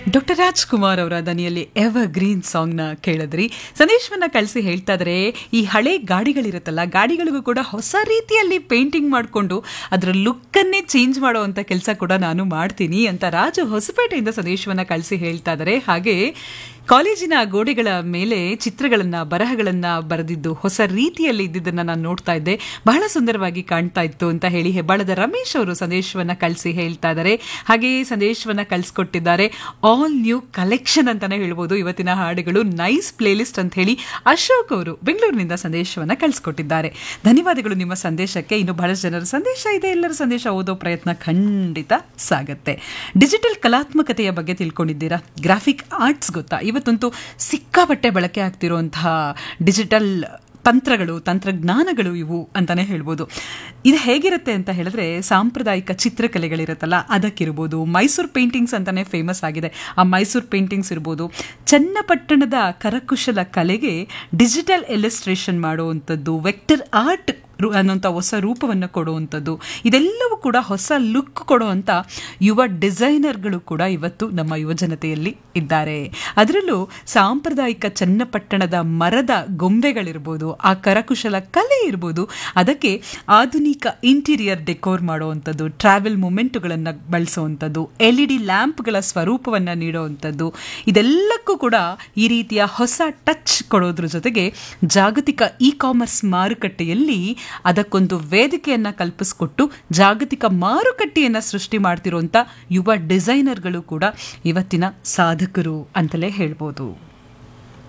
doctor Rajkumar ಅವರ ದನಿಯಲ್ಲಿ ever green ಸಾಂಗ್ನ ಕೇಳಿದ್ರಿ ಸಂದೇಶವನ್ನ ಕಳಿಸಿ ಹೇಳ್ತಾ ಇದ್ರೆ ಈ ಹಳೆ ಗಾಡಿಗಳಿರುತ್ತಲ್ಲ ಗಾಡಿಗಳಿಗೂ ಕೂಡ ಹೊಸ ರೀತಿಯಲ್ಲಿ ಪೇಂಟಿಂಗ್ ಮಾಡಿಕೊಂಡು ಅದರ ಲುಕ್ಕನ್ನೇ ಚೇಂಜ್ ಮಾಡುವಂಥ ಕೆಲಸ ಕೂಡ ನಾನು ಮಾಡ್ತೀನಿ ಅಂತ ರಾಜು ಹೊಸಪೇಟೆಯಿಂದ ಸಂದೇಶವನ್ನ ಕಳಿಸಿ ಹೇಳ್ತಾ ಇದ್ದಾರೆ ಹಾಗೆ ಕಾಲೇಜಿನ ಗೋಡೆಗಳ ಮೇಲೆ ಚಿತ್ರಗಳನ್ನ ಬರಹಗಳನ್ನ ಬರೆದಿದ್ದು ಹೊಸ ರೀತಿಯಲ್ಲಿ ಇದ್ದಿದ್ದನ್ನ ನಾನು ನೋಡ್ತಾ ಇದ್ದೆ ಬಹಳ ಸುಂದರವಾಗಿ ಕಾಣ್ತಾ ಇತ್ತು ಅಂತ ಹೇಳಿ ಹೆಬ್ಬಾಳದ ರಮೇಶ್ ಅವರು ಸಂದೇಶವನ್ನ ಕಳಿಸಿ ಹೇಳ್ತಾ ಇದ್ದಾರೆ ಹಾಗೆ ಸಂದೇಶವನ್ನ ಕಳಿಸ್ಕೊಟ್ಟಿದ್ದಾರೆ ಆಲ್ ನ್ಯೂ ಕಲೆಕ್ಷನ್ ಅಂತಾನೆ ಹೇಳ್ಬೋದು ಇವತ್ತಿನ ಹಾಡುಗಳು ನೈಸ್ ಪ್ಲೇಲಿಸ್ಟ್ ಅಂತ ಹೇಳಿ ಅಶೋಕ್ ಅವರು ಬೆಂಗಳೂರಿನಿಂದ ಸಂದೇಶವನ್ನ ಕಳಿಸ್ಕೊಟ್ಟಿದ್ದಾರೆ ಧನ್ಯವಾದಗಳು ನಿಮ್ಮ ಸಂದೇಶಕ್ಕೆ ಇನ್ನು ಬಹಳಷ್ಟು ಜನರ ಸಂದೇಶ ಇದೆ ಎಲ್ಲರ ಸಂದೇಶ ಓದೋ ಪ್ರಯತ್ನ ಖಂಡಿತ ಸಾಗತ್ತೆ ಡಿಜಿಟಲ್ ಕಲಾತ್ಮಕತೆಯ ಬಗ್ಗೆ ತಿಳ್ಕೊಂಡಿದ್ದೀರಾ ಗ್ರಾಫಿಕ್ ಆರ್ಟ್ಸ್ ಗೊತ್ತಾ ಇವತ್ತಂತೂ ಸಿಕ್ಕಾಪಟ್ಟೆ ಬಳಕೆ ಆಗ್ತಿರುವಂತಹ ಡಿಜಿಟಲ್ ತಂತ್ರಗಳು ತಂತ್ರಜ್ಞಾನಗಳು ಇವು ಅಂತಾನೆ ಹೇಳ್ಬೋದು ಇದು ಹೇಗಿರುತ್ತೆ ಅಂತ ಹೇಳಿದ್ರೆ ಸಾಂಪ್ರದಾಯಿಕ ಚಿತ್ರಕಲೆಗಳಿರುತ್ತಲ್ಲ ಅದಕ್ಕಿರ್ಬೋದು ಮೈಸೂರು ಪೇಂಟಿಂಗ್ಸ್ ಅಂತಾನೆ ಫೇಮಸ್ ಆಗಿದೆ ಆ ಮೈಸೂರು ಪೇಂಟಿಂಗ್ಸ್ ಇರ್ಬೋದು ಚನ್ನಪಟ್ಟಣದ ಕರಕುಶಲ ಕಲೆಗೆ ಡಿಜಿಟಲ್ ಎಲಿಸ್ಟ್ರೇಷನ್ ಮಾಡುವಂಥದ್ದು ವೆಕ್ಟರ್ ಆರ್ಟ್ ಅನ್ನೋಂಥ ಹೊಸ ರೂಪವನ್ನು ಕೊಡುವಂಥದ್ದು ಇದೆಲ್ಲವೂ ಕೂಡ ಹೊಸ ಲುಕ್ ಕೊಡುವಂಥ ಯುವ ಡಿಸೈನರ್ಗಳು ಕೂಡ ಇವತ್ತು ನಮ್ಮ ಯುವಜನತೆಯಲ್ಲಿ ಇದ್ದಾರೆ ಅದರಲ್ಲೂ ಸಾಂಪ್ರದಾಯಿಕ ಚನ್ನಪಟ್ಟಣದ ಮರದ ಗೊಂಬೆಗಳಿರ್ಬೋದು ಆ ಕರಕುಶಲ ಕಲೆ ಇರ್ಬೋದು ಅದಕ್ಕೆ ಆಧುನಿಕ ಇಂಟೀರಿಯರ್ ಡೆಕೋರ್ ಮಾಡುವಂಥದ್ದು ಟ್ರಾವೆಲ್ ಮೂಮೆಂಟುಗಳನ್ನು ಬಳಸುವಂಥದ್ದು ಎಲ್ ಇ ಡಿ ಲ್ಯಾಂಪ್ಗಳ ಸ್ವರೂಪವನ್ನು ನೀಡುವಂಥದ್ದು ಇದೆಲ್ಲಕ್ಕೂ ಕೂಡ ಈ ರೀತಿಯ ಹೊಸ ಟಚ್ ಕೊಡೋದ್ರ ಜೊತೆಗೆ ಜಾಗತಿಕ ಇ ಕಾಮರ್ಸ್ ಮಾರುಕಟ್ಟೆಯಲ್ಲಿ ಅದಕ್ಕೊಂದು ವೇದಿಕೆಯನ್ನ ಕಲ್ಪಿಸಿಕೊಟ್ಟು ಜಾಗತಿಕ ಮಾರುಕಟ್ಟೆಯನ್ನ ಸೃಷ್ಟಿ ಮಾಡ್ತಿರುವಂತ ಯುವ ಡಿಸೈನರ್ಗಳು ಕೂಡ ಇವತ್ತಿನ ಸಾಧಕರು ಅಂತಲೇ ಹೇಳ್ಬೋದು